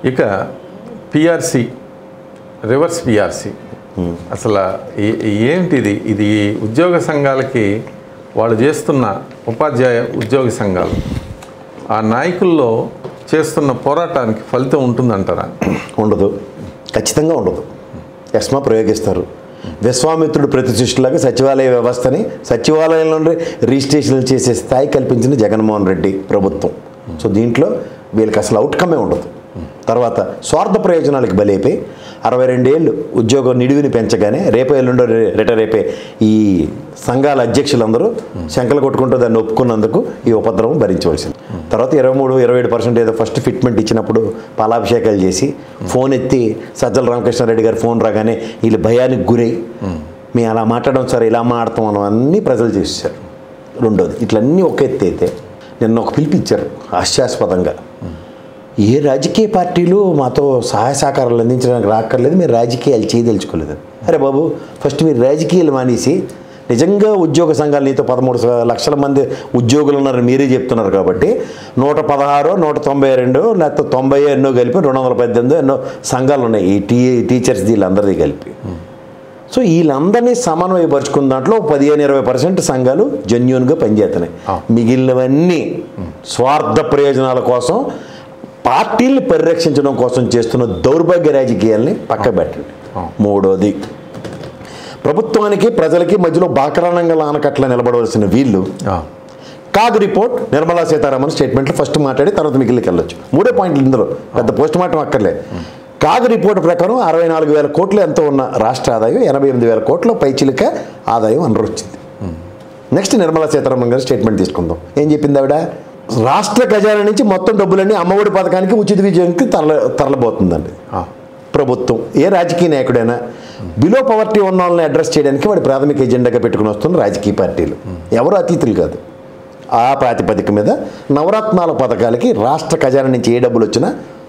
ఇక PRC reverse PRC అసలు ఏ- ఏంటిది ఇది ఉద్యోగ సంఘాలకి వాళ్ళు చేస్తున్న ఉపాధ్యాయ ఉద్యోగ సంఘాలు ఆ నాయకుల్లో చేస్తున్న పోరాటానికి ఫలితం ఉంటుందంటారా ఉండదు ఖచ్చితంగా ఉండదు ఎస్మా ప్రయోగిస్తారు విశ్వామిత్రుడు ప్రతి సృష్టిలాగా సచివాలయ వ్యవస్థని సచివాలయంలోనే రిజిస్ట్రేషన్లు చేసే స్థాయి కల్పించిన జగన్మోహన్ రెడ్డి ప్రభుత్వం సో దీంట్లో వీళ్ళకి అసలు అవుట్కమే ఉండదు తర్వాత స్వార్థ ప్రయోజనాలకు బలైపోయి అరవై రెండేళ్ళు ఉద్యోగం నిడివిని పెంచగానే రేపో ఎల్లుండో రే- రిటైర్ అయిపోయి ఈ సంఘాల అధ్యక్షులందరూ శంకలు కొట్టుకుంటూ దాన్ని ఒప్పుకున్నందుకు ఈ ఉపద్రవం భరించవలసింది తర్వాత ఇరవై మూడు ఇరవై ఏడు పర్సెంట్ ఏదో ఫస్ట్ ఫిట్మెంట్ ఇచ్చినప్పుడు పాలాభిషేకాలు చేసి ఫోన్ ఎత్తి సజ్జల రామకృష్ణారెడ్డి గారు ఫోన్ రాగానే వీళ్ళు భయానికి గురై మేము అలా మాట్లాడడం సార్ ఇలా మాట్లాడతాం మనం అన్నీ ప్రజలు చేశారు రెండోది ఇట్లన్నీ ఒక ఎత్తి అయితే నిన్న ఒక పిలిపించారు హాస్యాస్పదంగా ఏ రాజకీయ పార్టీలు మాతో సహాయ సహకారాలు అందించడానికి రాక్కర్లేదు మీరు రాజకీయాలు చేయదలుచుకోలేదు అరే బాబు ఫస్ట్ మీరు రాజకీయాలు మానేసి నిజంగా ఉద్యోగ సంఘాలు నీతో పదమూడు స- లక్షల మంది ఉద్యోగులు ఉన్నారని మీరే చెప్తున్నారు కాబట్టి నూట పదహారు నూట తొంభై రెండు లేకపోతే తొంభై ఎన్నో కలిపి రెండు వందల పద్దెనిమిది ఎన్నో సంఘాలు ఉన్నాయి ఈ టీ టీచర్స్ వీళ్ళందరిది కలిపి సో వీళ్ళందరినీ సమన్వయపరుచుకున్న దాంట్లో పదిహేను ఇరవై పర్సెంట్ సంఘాలు జెన్యున్గా పనిచేస్తున్నాయి ఆ. మిగిలినవన్నీ స్వార్థ ప్రయోజనాల కోసం పార్టీల్ని పరిరక్షించడం కోసం చేస్తున్న దౌర్భాగ్య రాజకీయాల్ని పక్క పెట్టండి ఆ. మూడోది ప్రభుత్వానికి ప్రజలకి మధ్యలో బాకరానంగా ఆనకట్ల నిలబడవలసిన వీళ్ళు ఆ, కాదు రిపోర్ట్ నిర్మలా సీతారామన్ స్టేట్మెంట్లో ఫస్ట్ మాట్లాడి తర్వాత మిగిలికి వెళ్ళొచ్చు మూడే పాయింట్లు ఇందులో పెద్ద పోస్ట్ మార్టం అక్కర్లే కాదు రిపోర్ట్ ప్రకారం అరవై నాలుగు వేల కోట్లు ఎంతో ఉన్న రాష్ట్ర ఆదాయం ఎనభై ఎనిమిది వేల కోట్ల పైచిలిక ఆదాయం అనరు వచ్చింది నెక్స్ట్ నిర్మలా సీతారామన్ గారి స్టేట్మెంట్ తీసుకుందాం ఏం చెప్పింది ఆవిడ రాష్ట్ర ఖజానా నుంచి మొత్తం డబ్బులన్నీ అమ్మఒడి పథకానికి ఉచిత విజయంకి తరల తరలబోతుందండి ఆ, ప్రభుత్వం ఏ రాజకీయ నాయకుడైనా బిలో పవర్టీ ఉన్న వాళ్ళని అడ్రస్ చేయడానికి వాడి ప్రాథమిక ఎజెండాగా పెట్టుకుని వస్తున్న రాజకీయ పార్టీలు ఎవరు అతీతులు కాదు ఆ ప్రాతిపదిక మీద నవరత్నాల పథకాలకి రాష్ట్ర ఖజానా నుంచి ఏ డబ్బులు వచ్చినా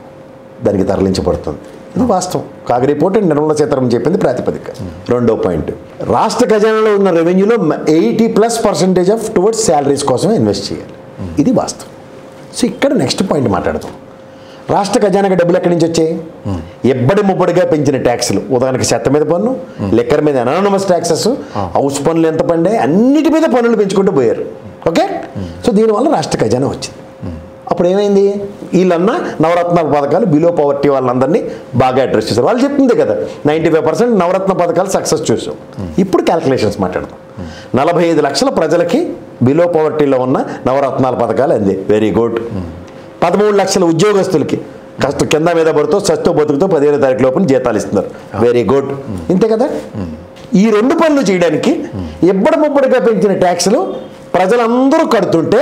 దానికి తరలించబడుతుంది ఇది వాస్తవం కాగా రిపోర్ట్ అండ్ నిర్మలా సీతారామన్ చెప్పింది ప్రాతిపదిక రెండో పాయింట్ రాష్ట్ర ఖజానాలో ఉన్న రెవెన్యూలో eighty plus percentage of towards salaries కోసమే ఇన్వెస్ట్ చేయాలి ఇది వాస్తవం సో ఇక్కడ నెక్స్ట్ పాయింట్ మాట్లాడదాం రాష్ట్ర ఖజానాకి డబ్బులు ఎక్కడి నుంచి వచ్చాయి ఎబ్బడి ముబ్బడిగా పెంచిన ట్యాక్సులు ఉదాహరణకి చెత్త మీద పన్ను లెక్కర్ మీద అనానమస్ ట్యాక్సెస్ హౌస్ పన్నులు ఎంత పండే అన్నిటి మీద పన్నులు పెంచుకుంటూ పోయారు ఓకే సో దీనివల్ల రాష్ట్ర ఖజానా వచ్చింది అప్పుడు ఏమైంది వీళ్ళన్నా నవరత్నాల పథకాలు బిలో పవర్టీ వాళ్ళందరినీ బాగా అడ్రస్ చేశారు వాళ్ళు చెప్తుంది కదా నైంటీ ఫైవ్ పర్సెంట్ నవరత్న పథకాలు సక్సెస్ చూసాం ఇప్పుడు క్యాల్కులేషన్స్ మాట్లాడదాం నలభై ఐదు లక్షల ప్రజలకి బిలో పవర్టీలో ఉన్న నవరత్నాల పథకాలు అంది వెరీ గుడ్ పదమూడు లక్షల ఉద్యోగస్తులకి కష్ట కింద మీద పడుతూ సస్తో బతుకుతూ పదిహేను తారీఖు లోపల జీతాలు ఇస్తున్నారు వెరీ గుడ్ ఇంతే కదా ఈ రెండు పనులు చేయడానికి ఎబ్బడి ముబ్బడిగా పెంచిన ట్యాక్స్లు ప్రజలందరూ కడుతుంటే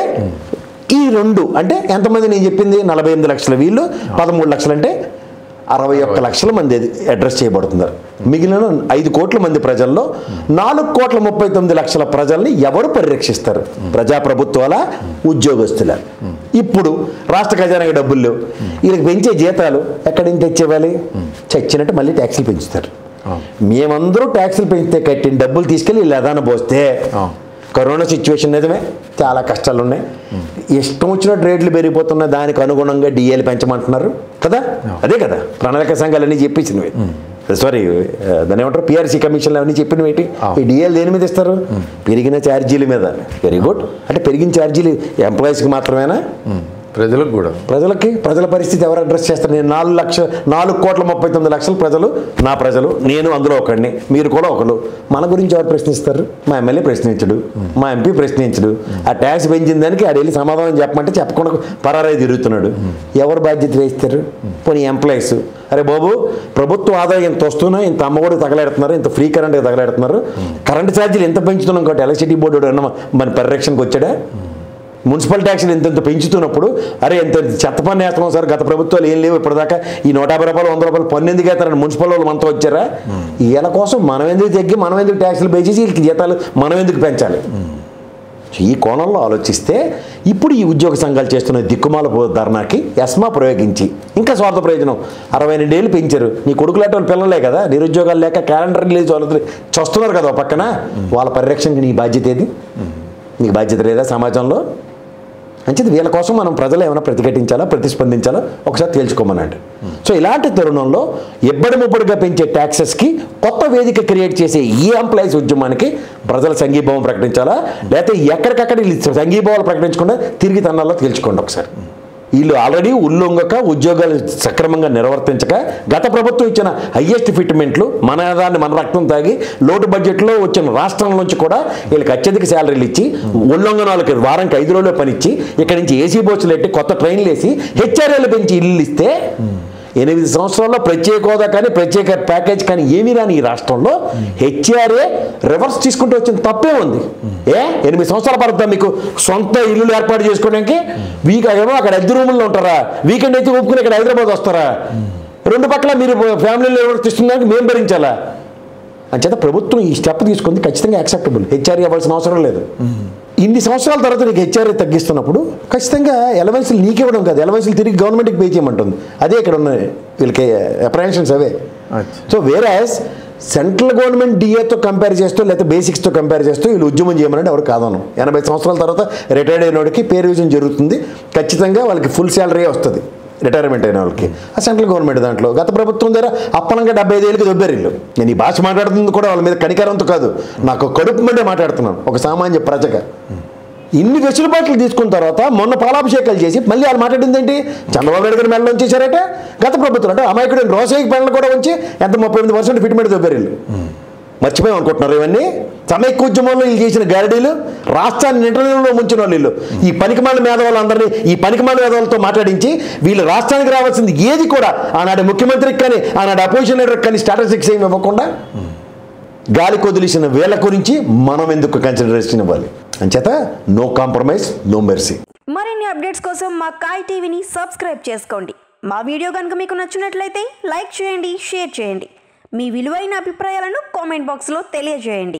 ఈ రెండు అంటే ఎంతమంది నేను చెప్పింది నలభై ఎనిమిది లక్షల వీళ్ళు పదమూడు లక్షలు అంటే అరవై ఒక్క లక్షల మంది అడ్రస్ చేయబడుతున్నారు మిగిలిన ఐదు కోట్ల మంది ప్రజల్లో నాలుగు కోట్ల ముప్పై తొమ్మిది లక్షల ప్రజల్ని ఎవరు పరిరక్షిస్తారు ప్రజాప్రభుత్వాల ఉద్యోగస్తుల ఇప్పుడు రాష్ట్ర ఖజానాకి డబ్బులు లేవు వీళ్ళకి పెంచే జీతాలు ఎక్కడి నుంచి తెచ్చేవాలి చచ్చినట్టు మళ్ళీ ట్యాక్సులు పెంచుతారు ఆ. మేమందరూ ట్యాక్సులు పెంచితే కట్టిన డబ్బులు తీసుకెళ్ళి వీళ్ళు అదాన పోస్తే ఆ. కరోనా సిచ్యువేషన్ నిజమే చాలా కష్టాలు ఉన్నాయి ఇష్టం వచ్చినట్టు రేట్లు పెరిగిపోతున్నా దానికి అనుగుణంగా డిఏలు పెంచమంటున్నారు కదా అదే కదా ప్రణాళిక సంఘాలన్నీ చెప్పించినవి సారీ దాని ఏమంటారు పిఆర్సీ కమిషన్లు అవన్నీ చెప్పినవి ఏంటి ఈ డిఏలు దేని మీద ఇస్తారు పెరిగిన ఛార్జీల మీద వెరీ గుడ్ అంటే పెరిగిన ఛార్జీలు ఎంప్లాయీస్కి మాత్రమేనా ఉమ్, ప్రజలకు కూడా ప్రజలకి ప్రజల పరిస్థితి ఎవరు అడ్రస్ చేస్తారు నేను నాలుగు లక్ష నాలుగు కోట్ల ముప్పై తొమ్మిది లక్షల ప్రజలు నా ప్రజలు నేను అందులో ఒకడిని మీరు కూడా ఒకరు మన గురించి ఎవరు ప్రశ్నిస్తారు మా ఎమ్మెల్యే ప్రశ్నించడు మా ఎంపీ ప్రశ్నించడు ఆ ట్యాక్స్ పెంచిన దానికి ఆడు వెళ్ళి సమాధానం చెప్పమంటే చెప్పకుండా పరారై తిరుగుతున్నాడు ఎవరు బాధ్యత వేస్తారు పోనీ ఎంప్లాయీస్ అరే బాబు ప్రభుత్వ ఆదాయం ఇంత వస్తున్నా ఇంత అమ్మఒడి తగలెడుతున్నారు ఇంత ఫ్రీ కరెంట్ తగలెడుతున్నారు కరెంట్ ఛార్జీలు ఎంత పెంచుతున్నాం కాబట్టి ఎలక్ట్రిసిటీ బోర్డు ఏమన్నా మన పరిరక్షణకు వచ్చాడా మున్సిపల్ ట్యాక్స్లు ఎంత ఎంత పెంచుతున్నప్పుడు అరే ఎంత చెత్త పన్ను వేస్తున్నాం సార్ గత ప్రభుత్వాలు ఏం లేవు ఇప్పటిదాకా ఈ నూట యాభై రూపాయలు వంద రూపాయలు పన్ను ఎందుకు వేస్తారని మున్సిపల్ వాళ్ళు మనతో వచ్చారా వీళ్ళ కోసం మనం ఎందుకు తగ్గి మనం ఎందుకు ట్యాక్సులు పెంచేసి వీళ్ళకి జీతాలు మనం ఎందుకు పెంచాలి ఈ కోణంలో ఆలోచిస్తే ఇప్పుడు ఈ ఉద్యోగ సంఘాలు చేస్తున్న దిక్కుమాల ధర్నాకి ఎస్మా ప్రయోగించి ఇంకా స్వార్థ ప్రయోజనం అరవై రెండేళ్ళు పెంచారు నీ కొడుకులాంటి వాళ్ళు పిల్లలే కదా నిరుద్యోగాలు లేక క్యాలెండర్ రిలీజ్ వాళ్ళు చస్తున్నారు కదా ఓ పక్కన వాళ్ళ పరిరక్షణకి నీ బాధ్యత ఏది నీకు బాధ్యత లేదా సమాజంలో అంచేది వీళ్ళ కోసం మనం ప్రజలు ఏమైనా ప్రతిఘటించాలా ప్రతిస్పందించాలా ఒకసారి తేల్చుకోమనండి సో ఇలాంటి తరుణంలో ఎబ్బడి ముబ్బడిగా పెంచే ట్యాక్సెస్కి కొత్త వేదిక క్రియేట్ చేసే ఈ ఎంప్లాయీస్ ఉద్యమానికి ప్రజల సంఘీభావం ప్రకటించాలా లేకపోతే ఎక్కడికక్కడ వీళ్ళు సంఘీభావాలు ప్రకటించకుండా తిరిగి తన్నాలో తేల్చుకోండి ఒకసారి వీళ్ళు ఆల్రెడీ ఉల్లొంగక ఉద్యోగాలు సక్రమంగా నిర్వర్తించక గత ప్రభుత్వం ఇచ్చిన హయ్యెస్ట్ ఫిట్మెంట్లు మన దాన్ని మన రక్తం తాగి లోటు బడ్జెట్లో వచ్చిన రాష్ట్రం నుంచి కూడా వీళ్ళకి అత్యధిక శాలరీలు ఇచ్చి ఉల్లంఘన వాళ్ళకి వారానికి ఐదు రోజులు పనిచ్చి ఇక్కడి నుంచి ఏసీ బస్సులు ఎట్టి కొత్త ట్రైన్లు వేసి హెచ్ఆర్ఏలు పెంచి ఇల్లు ఇస్తే ఎనిమిది సంవత్సరాల్లో ప్రత్యేక హోదా కానీ ప్రత్యేక ప్యాకేజ్ కానీ ఏమీ రాని ఈ రాష్ట్రంలో హెచ్ఆర్ఏ రివర్స్ తీసుకుంటూ వచ్చిన తప్పే ఉంది ఏ ఎనిమిది సంవత్సరాల పడుతుందా మీకు సొంత ఇల్లులు ఏర్పాటు చేసుకోవడానికి వీక్ ఏమో అక్కడ అద్దె రూముల్లో ఉంటారా వీకెండ్ అయితే ఒప్పుకుని ఇక్కడ హైదరాబాద్ వస్తారా రెండు పక్కల మీరు ఫ్యామిలీలో నిర్వర్తిస్తున్నానికి మేము భరించాలా అంచేత ప్రభుత్వం ఈ స్టెప్ తీసుకుంది ఖచ్చితంగా యాక్సెప్టబుల్ హెచ్ఆర్ఏ అవ్వాల్సిన అవసరం లేదు ఇన్ని సంవత్సరాల తర్వాత నీకు హెచ్ఆర్ఏ తగ్గిస్తున్నప్పుడు ఖచ్చితంగా ఎలవెన్స్లు నీకు ఇవ్వడం కాదు ఎలవెన్స్లు తిరిగి గవర్నమెంట్కి పే చేయమంటుంది అదే ఇక్కడ ఉన్న వీళ్ళకి అప్రహెన్షన్స్ అవే అచ్చా. సో వేరే సెంట్రల్ గవర్నమెంట్ డిఏతో కంపేర్ చేస్తూ లేకపోతే బేసిక్స్తో కంపేర్ చేస్తూ వీళ్ళు ఉద్యమం చేయమని ఎవరు కాదను ఎనభై సంవత్సరాల తర్వాత రిటైర్డ్ అయిన వాడికి పే రివిజన్ జరుగుతుంది ఖచ్చితంగా వాళ్ళకి ఫుల్ శాలరీ వస్తుంది రిటైర్మెంట్ అయిన వాళ్ళకి ఆ సెంట్రల్ గవర్నమెంట్ దాంట్లో గత ప్రభుత్వం దగ్గర అప్పనంగా డెబ్బై ఐదు ఏళ్ళకి దొబ్బారు వీళ్ళు నేను ఈ భాష మాట్లాడుతుంది కూడా వాళ్ళ మీద కనికరంతో కాదు నాకు కడుపు మండే మాట్లాడుతున్నాను ఒక సామాన్య ప్రజగా ఇన్ని వెసులుబాట్లు తీసుకున్న తర్వాత మొన్న పాలాభిషేకాలు చేసి మళ్ళీ వాళ్ళు మాట్లాడింది ఏంటి చంద్రబాబు నాయుడు గారి మెడలో ఉంచేశారట గత ప్రభుత్వం అంటే అమాయకుడు రోసయ్య మెడలు కూడా ఉంచి ఎంత ముప్పై ఎనిమిది పర్సెంట్ ఫిట్మెంట్ దొబ్బారు వీళ్ళు మర్చిపోయాం అనుకుంటున్నారు ఇవన్నీ సమైక్య ఉద్యమంలో వీళ్ళు చేసిన గారడీలు రాష్ట్రాన్ని నింటలో ముంచిన వాళ్ళు వీళ్ళు ఈ పనికిమాల మేధావులందరినీ ఈ పనికిమాల మేధావులతో మాట్లాడించి వీళ్ళు రాష్ట్రానికి రావాల్సింది ఏది కూడా ఆనాడు ముఖ్యమంత్రికి కానీ ఆనాడు అపోజిషన్ లీడర్కి కానీ స్టాటస్టిక్స్ ఏమి ఇవ్వకుండా గాలి కొదిలిసిన వేల గురించి మనం ఎందుకు కన్సిడరేషన్ ఇవ్వాలి అంచేత నో కాంప్రమైజ్ నో మెర్సీ మరిన్ని అప్డేట్స్ కోసం మా కాయ్ టీవీని సబ్స్క్రైబ్ చేసుకోండి మా వీడియో కనుక మీకు నచ్చినట్లయితే లైక్ చేయండి షేర్ చేయండి మీ విలువైన అభిప్రాయాలను కామెంట్ బాక్స్లో తెలియజేయండి